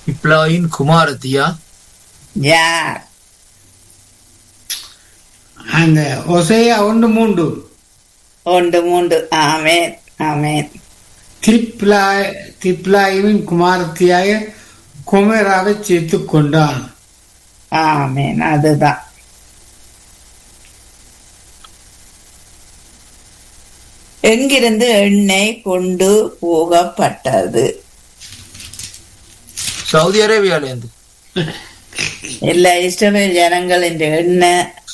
இப்லாயின் குமாரத்தியா யார் அந்த ஒசையா ஒன்று மூன்று ஒன்று மூன்று ஆமேன் ஆமேன் திப்லாய் திப்லாயுவின் குமாரத்தியாக குமராவை சேர்த்துக் கொண்டான் ஆமேன் அதுதான் எங்கிருந்து எண்ணெய் கொண்டு போகப்பட்டது சவுதி அரேபியாலேருந்து எல்லா இஸ்ரவேல் ஜனங்கள் இந்த எண்ணெய்